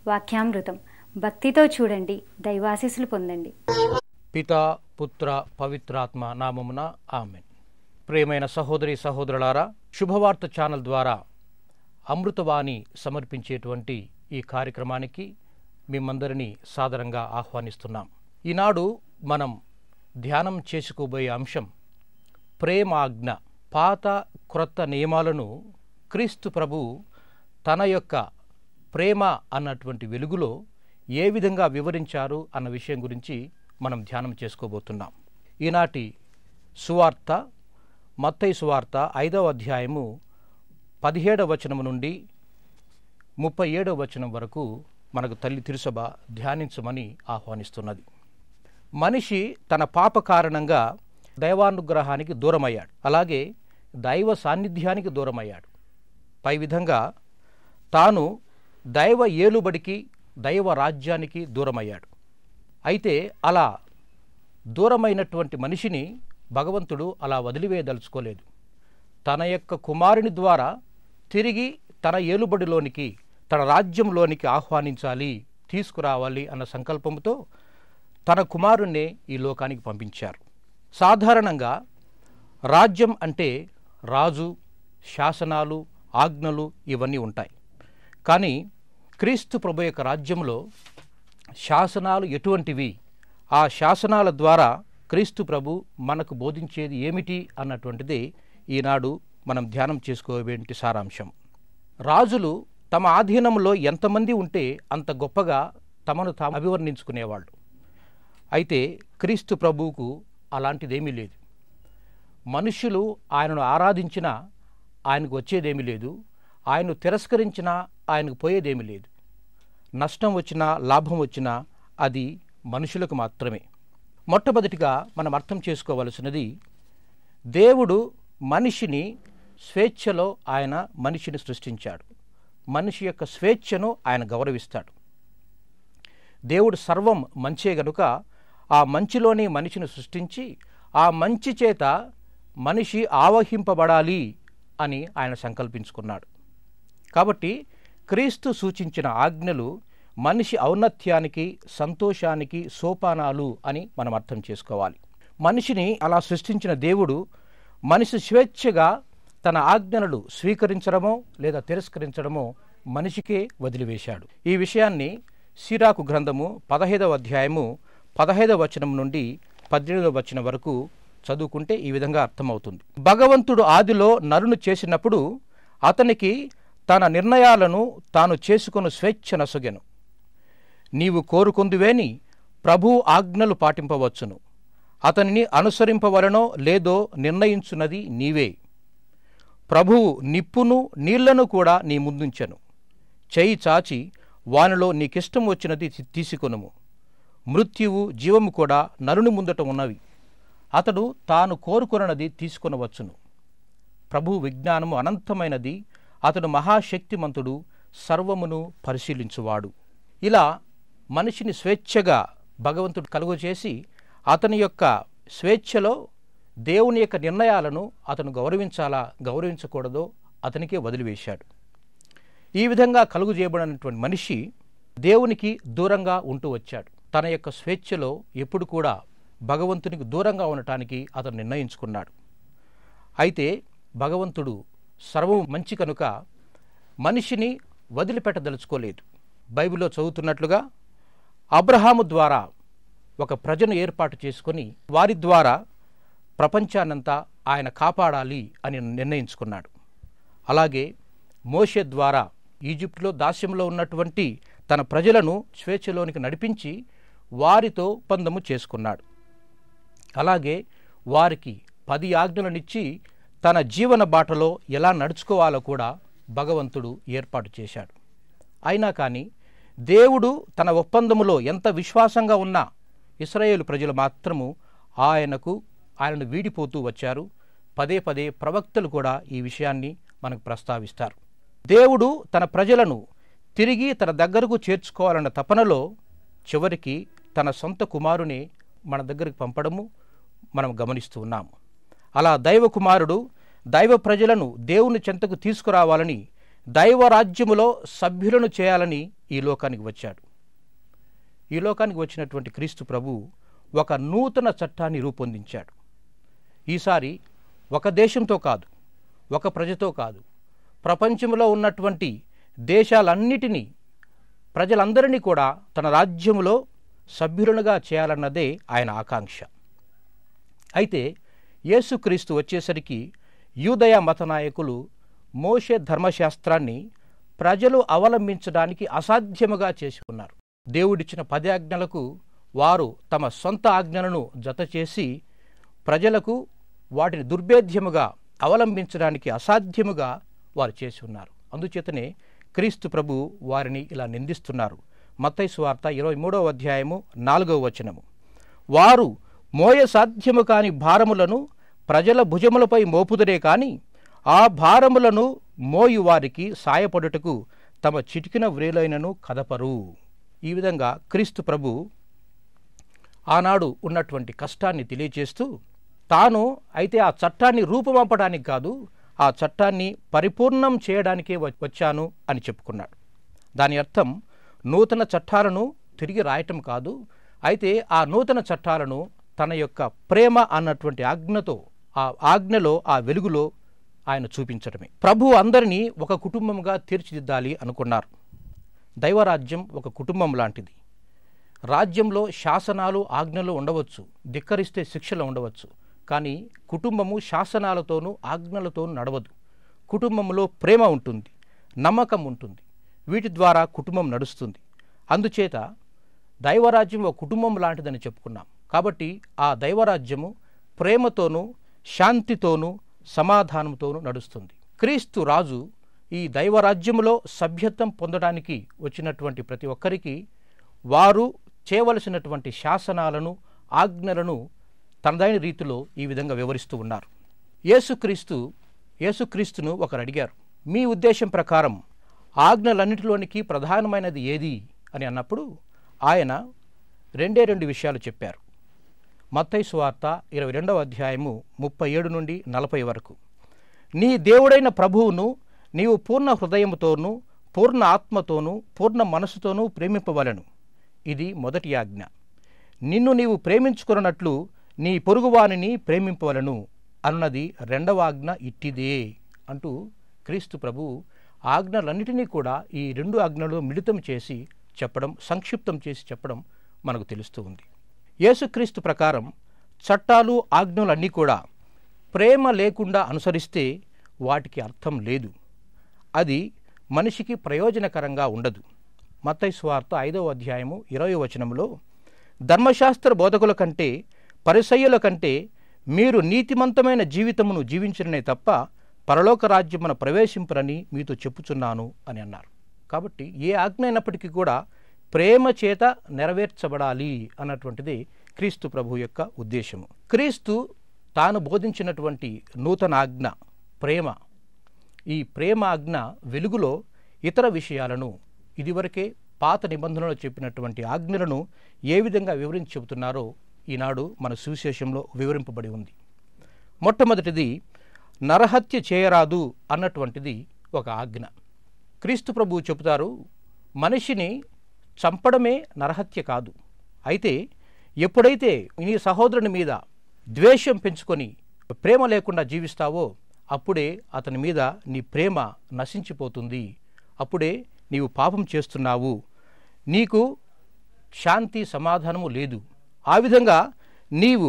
వాక్యామృతం భక్తితో చూడండి దైవాశీస్సులు పొందండి పితా పుత్ర పవిత్రాత్మ నామమున ఆమెన్ ప్రియమైన సహోదరి సహోదరులారా శుభవార్త ఛానల్ ద్వారా అమృతవాణి సమర్పించేటువంటి ఈ కార్యక్రమానికి మిమ్మందరినీ సాదరంగా ఆహ్వానిస్తున్నాం ఈనాడు మనం ధ్యానం చేసుకోబోయే అంశం ప్రేమాజ్ఞ పాత క్రొత్త నియమాలను క్రీస్తు ప్రభు తన యొక్క ప్రేమ అన్నటువంటి వెలుగులో ఏ విధంగా వివరించారు అన్న విషయం గురించి మనం ధ్యానం చేసుకోబోతున్నాం ఈనాటి సువార్త మత్తయి సువార్త ఐదవ అధ్యాయము పదిహేడవ వచనం నుండి ముప్పై ఏడవ వచనం వరకు మనకు తల్లి తిరుసభ ధ్యానించమని ఆహ్వానిస్తున్నది మనిషి తన పాప కారణంగా దైవానుగ్రహానికి దూరమయ్యాడు అలాగే దైవ సాన్నిధ్యానికి దూరమయ్యాడు పై విధంగా తాను దైవ ఏలుబడికి దైవ రాజ్యానికి దూరమయ్యాడు అయితే అలా దూరమైనటువంటి మనిషిని భగవంతుడు అలా వదిలివేయదలుచుకోలేదు తన యొక్క కుమారుని ద్వారా తిరిగి తన ఏలుబడిలోనికి తన రాజ్యంలోనికి ఆహ్వానించాలి తీసుకురావాలి అన్న సంకల్పంతో తన కుమారుణ్ణే ఈ లోకానికి పంపించారు సాధారణంగా రాజ్యం అంటే రాజు శాసనాలు ఆజ్ఞలు ఇవన్నీ ఉంటాయి కానీ క్రీస్తు ప్రభు యొక్క రాజ్యంలో శాసనాలు ఎటువంటివి ఆ శాసనాల ద్వారా క్రీస్తు ప్రభు మనకు బోధించేది ఏమిటి అన్నటువంటిది ఈనాడు మనం ధ్యానం చేసుకోవేంటి సారాంశం రాజులు తమ ఆధీనంలో ఎంతమంది ఉంటే అంత గొప్పగా తమను తాము అభివర్ణించుకునేవాళ్ళు అయితే క్రీస్తు ప్రభువుకు అలాంటిదేమీ లేదు మనుష్యులు ఆయనను ఆరాధించినా ఆయనకు వచ్చేదేమీ లేదు ఆయన్ను తిరస్కరించినా ఆయనకు పోయేదేమీ లేదు నష్టం వచ్చినా లాభం వచ్చినా అది మనుషులకు మాత్రమే మొట్టమొదటిగా మనం అర్థం చేసుకోవలసినది దేవుడు మనిషిని స్వేచ్ఛలో ఆయన మనిషిని సృష్టించాడు మనిషి యొక్క స్వేచ్ఛను ఆయన గౌరవిస్తాడు దేవుడు సర్వం మంచే గనుక ఆ మంచిలోనే మనిషిని సృష్టించి ఆ మంచి చేత మనిషి ఆవహింపబడాలి అని ఆయన సంకల్పించుకున్నాడు కాబట్టి క్రీస్తు సూచించిన ఆజ్ఞలు మనిషి ఔన్నత్యానికి సంతోషానికి సోపానాలు అని మనం అర్థం చేసుకోవాలి మనిషిని అలా సృష్టించిన దేవుడు మనిషి స్వేచ్ఛగా తన ఆజ్ఞలను స్వీకరించడమో లేదా తిరస్కరించడమో మనిషికే వదిలివేశాడు ఈ విషయాన్ని సిరాకు గ్రంథము పదహైదవ అధ్యాయము పదహైదవ వచనం నుండి పద్దెనిమిదవ వచనం వరకు చదువుకుంటే ఈ విధంగా అర్థమవుతుంది భగవంతుడు ఆదిలో నరును చేసినప్పుడు అతనికి తన నిర్ణయాలను తాను చేసుకుని స్వేచ్ఛ నొసగెను నీవు కోరుకుందువేని ప్రభు ఆజ్ఞలు పాటింపవచ్చును అతనిని అనుసరింపవలనో లేదో నిర్ణయించున్నది నీవే ప్రభువు నిప్పును నీళ్లను కూడా నీ ముందుంచెను చేయి చాచి వానిలో నీకిష్టం వచ్చినది తీసుకొనుము మృత్యువు జీవము కూడా నరుని ముందట ఉన్నవి అతడు తాను కోరుకున్నది తీసుకొనవచ్చును ప్రభు విజ్ఞానము అనంతమైనది అతడు మహాశక్తిమంతుడు సర్వమును పరిశీలించువాడు ఇలా మనిషిని స్వేచ్ఛగా భగవంతుడు కలుగజేసి అతని యొక్క స్వేచ్ఛలో దేవుని యొక్క నిర్ణయాలను అతను గౌరవించాలా గౌరవించకూడదో అతనికే వదిలివేశాడు ఈ విధంగా కలుగు చేయబడినటువంటి మనిషి దేవునికి దూరంగా ఉంటూ వచ్చాడు తన యొక్క స్వేచ్ఛలో ఎప్పుడు కూడా భగవంతునికి దూరంగా ఉండటానికి అతను నిర్ణయించుకున్నాడు అయితే భగవంతుడు సర్వం మంచి కనుక మనిషిని వదిలిపెట్టదలుచుకోలేదు బైబిల్లో చదువుతున్నట్లుగా అబ్రహాము ద్వారా ఒక ప్రజను ఏర్పాటు చేసుకొని వారి ద్వారా ప్రపంచాన్నంతా ఆయన కాపాడాలి అని నిర్ణయించుకున్నాడు అలాగే మోషే ద్వారా ఈజిప్టులో దాస్యంలో ఉన్నటువంటి తన ప్రజలను స్వేచ్ఛలోనికి నడిపించి వారితో ఒప్పందము చేసుకున్నాడు అలాగే వారికి పది ఆజ్ఞలనిచ్చి తన జీవన బాటలో ఎలా నడుచుకోవాలో కూడా భగవంతుడు ఏర్పాటు చేశాడు అయినా కానీ దేవుడు తన ఒప్పందములో ఎంత విశ్వాసంగా ఉన్నా ఇస్రాయేలు ప్రజలు మాత్రము ఆయనకు ఆయనను వీడిపోతూ వచ్చారు పదే పదే ప్రవక్తలు కూడా ఈ విషయాన్ని మనకు ప్రస్తావిస్తారు దేవుడు తన ప్రజలను తిరిగి తన దగ్గరకు చేర్చుకోవాలన్న తపనలో చివరికి తన సొంత కుమారుని మన దగ్గరికి పంపడము మనం గమనిస్తూ ఉన్నాము అలా దైవ కుమారుడు దైవ ప్రజలను దేవుని చెంతకు తీసుకురావాలని దైవ రాజ్యములో సభ్యులను చేయాలని ఈ లోకానికి వచ్చాడు ఈ లోకానికి వచ్చినటువంటి క్రీస్తు ప్రభు ఒక నూతన చట్టాన్ని రూపొందించాడు ఈసారి ఒక దేశంతో కాదు ఒక ప్రజతో కాదు ప్రపంచంలో ఉన్నటువంటి దేశాలన్నిటినీ ప్రజలందరినీ కూడా తన రాజ్యములో సభ్యులుగా చేయాలన్నదే ఆయన ఆకాంక్ష అయితే యేసుక్రీస్తు వచ్చేసరికి యూదయ మత నాయకులు మోషే ధర్మశాస్త్రాన్ని ప్రజలు అవలంబించడానికి అసాధ్యముగా చేసి ఉన్నారు దేవుడిచ్చిన పది ఆజ్ఞలకు వారు తమ సొంత ఆజ్ఞలను జతచేసి ప్రజలకు వాటిని దుర్భేద్యముగా అవలంబించడానికి అసాధ్యముగా వారు చేసి ఉన్నారు అందుచేతనే క్రీస్తు ప్రభు వారిని ఇలా నిందిస్తున్నారు మత్తయి సువార్త ఇరవై మూడవ అధ్యాయము నాలుగవ వచనము వారు మోయ సాధ్యము కాని భారములను ప్రజల భుజములపై మోపుదురే కాని ఆ భారములను మోయు వారికి సాయపడుటకు తమ చిటికిన వ్రేలైనను కదపరు ఈ విధంగా క్రీస్తు ప్రభు ఆనాడు ఉన్నటువంటి కష్టాన్ని తెలియచేస్తూ తాను అయితే ఆ చట్టాన్ని రూపుమాపడానికి కాదు ఆ చట్టాన్ని పరిపూర్ణం చేయడానికే వ- వచ్చాను అని చెప్పుకున్నాడు దాని అర్థం నూతన చట్టాలను తిరిగి రాయటం కాదు అయితే ఆ నూతన చట్టాలను తన యొక్క ప్రేమ అన్నటువంటి ఆజ్ఞతో ఆ ఆజ్ఞలో ఆ వెలుగులో ఆయన చూపించడమే ప్రభు అందరినీ ఒక కుటుంబంగా తీర్చిదిద్దాలి అనుకున్నారు దైవరాజ్యం ఒక కుటుంబం లాంటిది రాజ్యంలో శాసనాలు ఆజ్ఞలు ఉండవచ్చు ధిక్కరిస్తే శిక్షలు ఉండవచ్చు కానీ కుటుంబము శాసనాలతోనూ ఆజ్ఞలతోనూ నడవదు కుటుంబంలో ప్రేమ ఉంటుంది నమ్మకం ఉంటుంది వీటి ద్వారా కుటుంబం నడుస్తుంది అందుచేత దైవరాజ్యం ఒక కుటుంబం లాంటిదని చెప్పుకున్నాం కాబట్టి ఆ దైవరాజ్యము ప్రేమతోనూ శాంతితోనూ సమాధానంతోనూ నడుస్తుంది క్రీస్తు రాజు ఈ దైవరాజ్యములో సభ్యత్వం పొందడానికి వచ్చినటువంటి ప్రతి ఒక్కరికి వారు చేయవలసినటువంటి శాసనాలను ఆజ్ఞలను తనదైన రీతిలో ఈ విధంగా వివరిస్తూ ఉన్నారు యేసుక్రీస్తు యేసుక్రీస్తును ఒకరు అడిగారు మీ ఉద్దేశం ప్రకారం ఆజ్ఞలన్నిటిలోనికి ప్రధానమైనది ఏది అని అన్నప్పుడు ఆయన రెండే రెండు విషయాలు చెప్పారు మత్తయి సువార్త ఇరవై రెండవ అధ్యాయము ముప్పై ఏడు నుండి నలభై వరకు నీ దేవుడైన ప్రభువును నీవు పూర్ణ హృదయముతోనూ పూర్ణ ఆత్మతోనూ పూర్ణ మనసుతోనూ ప్రేమింపవలను ఇది మొదటి ఆజ్ఞ నిన్ను నీవు ప్రేమించుకున్నట్లు నీ పొరుగువానిని ప్రేమింపవలను అన్నది రెండవ ఆజ్ఞ ఇట్టిదే అంటూ క్రీస్తు ప్రభు ఆజ్ఞలన్నిటినీ కూడా ఈ రెండు ఆజ్ఞలు మిళితం చేసి చెప్పడం సంక్షిప్తం చేసి చెప్పడం మనకు తెలుస్తూ ఉంది యేసుక్రీస్తు ప్రకారం చట్టాలు ఆజ్ఞలన్నీ కూడా ప్రేమ లేకుండా అనుసరిస్తే వాటికి అర్థం లేదు అది మనిషికి ప్రయోజనకరంగా ఉండదు మత్తయి స్వార్త ఐదవ అధ్యాయము ఇరవై వచనంలో ధర్మశాస్త్ర బోధకుల కంటే పరిసయ్యుల కంటే మీరు నీతిమంతమైన జీవితమును జీవించడనే తప్ప పరలోక రాజ్యమున ప్రవేశింపరని మీతో చెప్పుచున్నాను అని అన్నారు కాబట్టి ఏ ఆజ్ఞ అయినప్పటికీ కూడా ప్రేమ చేత నెరవేర్చబడాలి అన్నటువంటిది క్రీస్తు ప్రభు యొక్క ఉద్దేశము క్రీస్తు తాను బోధించినటువంటి నూతన ఆజ్ఞ ప్రేమ ఈ ప్రేమ ఆజ్ఞ వెలుగులో ఇతర విషయాలను ఇదివరకే పాత నిబంధనలో చెప్పినటువంటి ఆజ్ఞలను ఏ విధంగా వివరించి చెబుతున్నారో ఈనాడు మన సువిశేషంలో వివరింపబడి ఉంది మొట్టమొదటిది నరహత్య చేయరాదు అన్నటువంటిది ఒక ఆజ్ఞ క్రీస్తు ప్రభువు చెబుతారు మనిషిని చంపడమే నరహత్య కాదు అయితే ఎప్పుడైతే నీ సహోదరుని మీద ద్వేషం పెంచుకొని ప్రేమ లేకుండా జీవిస్తావో అప్పుడే అతని మీద నీ ప్రేమ నశించిపోతుంది అప్పుడే నీవు పాపం చేస్తున్నావు నీకు శాంతి సమాధానము లేదు ఆ విధంగా నీవు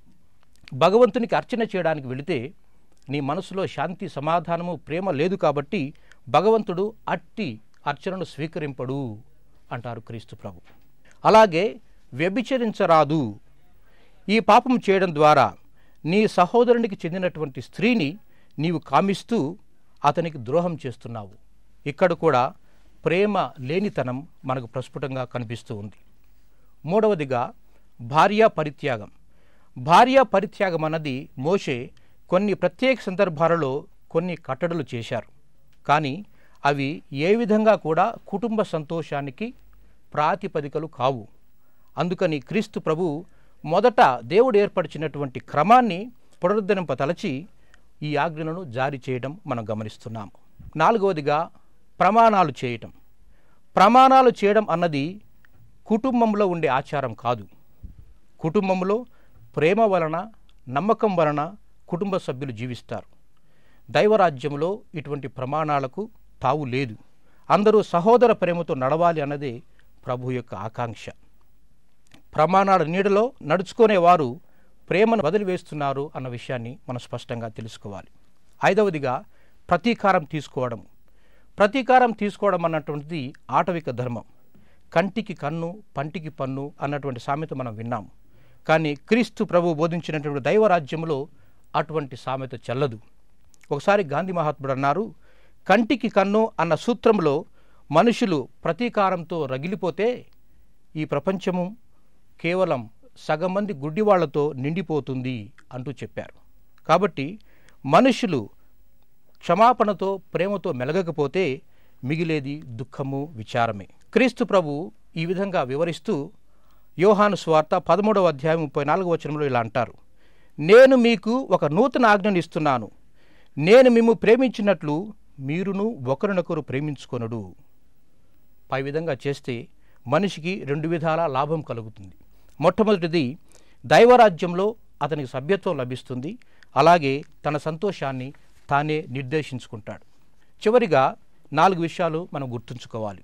భగవంతునికి అర్చన చేయడానికి వెళితే నీ మనసులో శాంతి సమాధానము ప్రేమ లేదు కాబట్టి భగవంతుడు అట్టి అర్చనను స్వీకరింపడు అంటారు క్రీస్తు ప్రభు అలాగే వ్యభిచరించరాదు ఈ పాపం చేయడం ద్వారా నీ సహోదరునికి చెందినటువంటి స్త్రీని నీవు కామిస్తూ అతనికి ద్రోహం చేస్తున్నావు ఇక్కడ కూడా ప్రేమ లేనితనం మనకు ప్రస్ఫుటంగా కనిపిస్తూ ఉంది మూడవదిగా భార్యా పరిత్యాగం భార్యా పరిత్యాగం అన్నది మోషే కొన్ని ప్రత్యేక సందర్భాలలో కొన్ని కట్టడలు చేశారు కానీ అవి ఏ విధంగా కూడా కుటుంబ సంతోషానికి ప్రాతిపదికలు కావు అందుకని క్రీస్తు ప్రభు మొదట దేవుడు ఏర్పరిచినటువంటి క్రమాన్ని పునరుద్ధరింపతలచి ఈ ఆజ్ఞలను జారీ చేయడం మనం గమనిస్తున్నాము నాలుగవదిగా ప్రమాణాలు చేయటం ప్రమాణాలు చేయడం అన్నది కుటుంబంలో ఉండే ఆచారం కాదు కుటుంబంలో ప్రేమ వలన నమ్మకం వలన కుటుంబ సభ్యులు జీవిస్తారు దైవరాజ్యంలో ఇటువంటి ప్రమాణాలకు తావు లేదు అందరూ సహోదర ప్రేమతో నడవాలి అన్నదే ప్రభు యొక్క ఆకాంక్ష ప్రమాణాల నీడలో నడుచుకునే వారు ప్రేమను వదిలివేస్తున్నారు అన్న విషయాన్ని మనం స్పష్టంగా తెలుసుకోవాలి ఐదవదిగా ప్రతీకారం తీసుకోవడం ప్రతీకారం తీసుకోవడం అన్నటువంటిది ఆటవిక ధర్మం కంటికి కన్ను పంటికి పన్ను అన్నటువంటి సామెత మనం విన్నాం కానీ క్రీస్తు ప్రభు బోధించినటువంటి దైవరాజ్యంలో అటువంటి సామెత చెల్లదు ఒకసారి గాంధీ మహాత్ముడు అన్నారు కంటికి కన్ను అన్న సూత్రంలో మనుషులు ప్రతీకారంతో రగిలిపోతే ఈ ప్రపంచము కేవలం సగం మంది గుడ్డివాళ్లతో నిండిపోతుంది అంటూ చెప్పారు కాబట్టి మనుషులు క్షమాపణతో ప్రేమతో మెలగకపోతే మిగిలేది దుఃఖము విచారమే క్రీస్తు ప్రభు ఈ విధంగా వివరిస్తూ యోహాను స్వార్త పదమూడవ అధ్యాయం ముప్పై నాలుగవ వచనంలో ఇలా అంటారు నేను మీకు ఒక నూతన ఆజ్ఞను ఇస్తున్నాను నేను మిమ్ము ప్రేమించినట్లు మీరును ఒకరినొకరు ప్రేమించుకొనుడు పై విధంగా చేస్తే మనిషికి రెండు విధాల లాభం కలుగుతుంది మొట్టమొదటిది దైవరాజ్యంలో అతనికి సభ్యత్వం లభిస్తుంది అలాగే తన సంతోషాన్ని తానే నిర్దేశించుకుంటాడు చివరిగా నాలుగు విషయాలు మనం గుర్తుంచుకోవాలి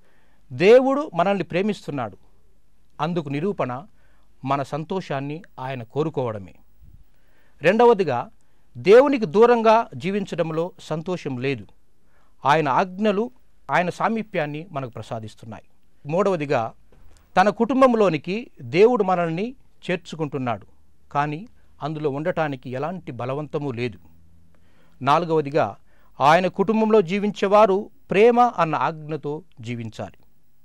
దేవుడు మనల్ని ప్రేమిస్తున్నాడు అందుకు నిరూపణ మన సంతోషాన్ని ఆయన కోరుకోవడమే రెండవదిగా దేవునికి దూరంగా జీవించడంలో సంతోషం లేదు ఆయన ఆజ్ఞలు ఆయన సామీప్యాన్ని మనకు ప్రసాదిస్తున్నాయి మూడవదిగా తన కుటుంబంలోనికి దేవుడు మనల్ని చేర్చుకుంటున్నాడు కానీ అందులో ఉండటానికి ఎలాంటి బలవంతము లేదు నాలుగవదిగా ఆయన కుటుంబంలో జీవించేవారు ప్రేమ అన్న ఆజ్ఞతో జీవించాలి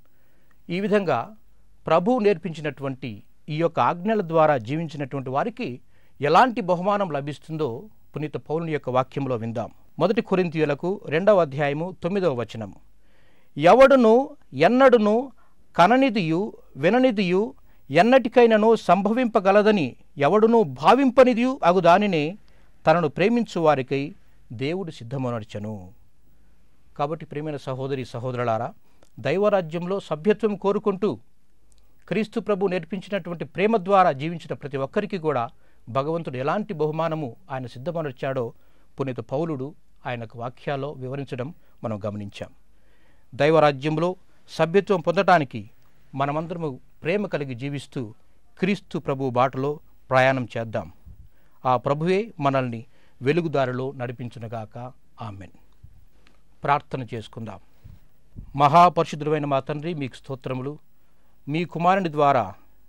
ఈ విధంగా ప్రభు నేర్పించినటువంటి ఈ యొక్క ఆజ్ఞల ద్వారా జీవించినటువంటి వారికి ఎలాంటి బహుమానం లభిస్తుందో పునీత పౌలుని యొక్క వాక్యంలో విందాం మొదటి కొరింతీయులకు రెండవ అధ్యాయము తొమ్మిదవ వచనము ఎవడును ఎన్నడును కననిదియు విననిదియు ఎన్నటికైనను సంభవింపగలదని ఎవడును భావింపనిదియు అగు దానినే తనను ప్రేమించు వారికై దేవుడు సిద్ధమనర్చను కాబట్టి ప్రేమైన సహోదరి సహోదరులారా దైవరాజ్యంలో సభ్యత్వం కోరుకుంటూ క్రీస్తు ప్రభు నేర్పించినటువంటి ప్రేమ ద్వారా జీవించిన ప్రతి ఒక్కరికి కూడా భగవంతుడు ఎలాంటి బహుమానము ఆయన సిద్ధమనర్చాడో పునీత పౌలుడు ఆయనకు వాక్యాల్లో వివరించడం మనం గమనించాం దైవరాజ్యంలో సభ్యత్వం పొందటానికి మనమందరము ప్రేమ కలిగి జీవిస్తూ క్రీస్తు ప్రభు బాటలో ప్రయాణం చేద్దాం ఆ ప్రభువే మనల్ని వెలుగుదారిలో నడిపించునుగాక ఆమెన్ ప్రార్థన చేసుకుందాం మహాపరిశుద్ధుడైన మా తండ్రి మీకు స్తోత్రములు మీ కుమారుని ద్వారా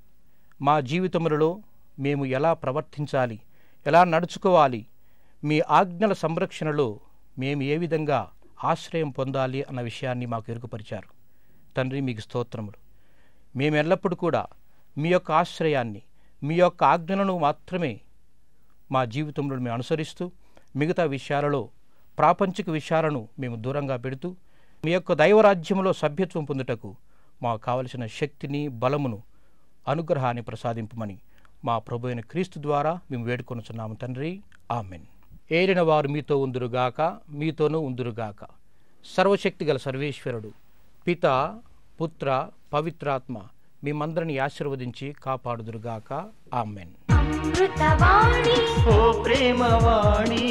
మా జీవితములలో మేము ఎలా ప్రవర్తించాలి ఎలా నడుచుకోవాలి మీ ఆజ్ఞల సంరక్షణలో మేము ఏ విధంగా ఆశ్రయం పొందాలి అన్న విషయాన్ని మాకు ఎరుగుపరిచారు తండ్రి మీకు స్తోత్రములు మేము ఎల్లప్పుడూ కూడా మీ యొక్క ఆశ్రయాన్ని మీ యొక్క ఆజ్ఞలను మాత్రమే మా జీవితంలో మేము అనుసరిస్తూ మిగతా విషయాలలో ప్రాపంచిక విషయాలను మేము దూరంగా పెడుతూ మీ యొక్క దైవరాజ్యంలో సభ్యత్వం పొందుటకు మాకు కావలసిన శక్తిని బలమును అనుగ్రహాన్ని ప్రసాదింపమని మా ప్రభు అయిన క్రీస్తు ద్వారా మేము వేడుకొనుచున్నాము తండ్రి ఆమెన్ ఏలిన వారు మీతో ఉందురుగాక మీతోనూ ఉందురుగాక సర్వశక్తి గల సర్వేశ్వరుడు పిత పుత్ర పవిత్రాత్మ మేమందరిని ఆశీర్వదించి కాపాడుదురుగాక ఆమెన్ అమృతవాణి ఓ ప్రేమవాణి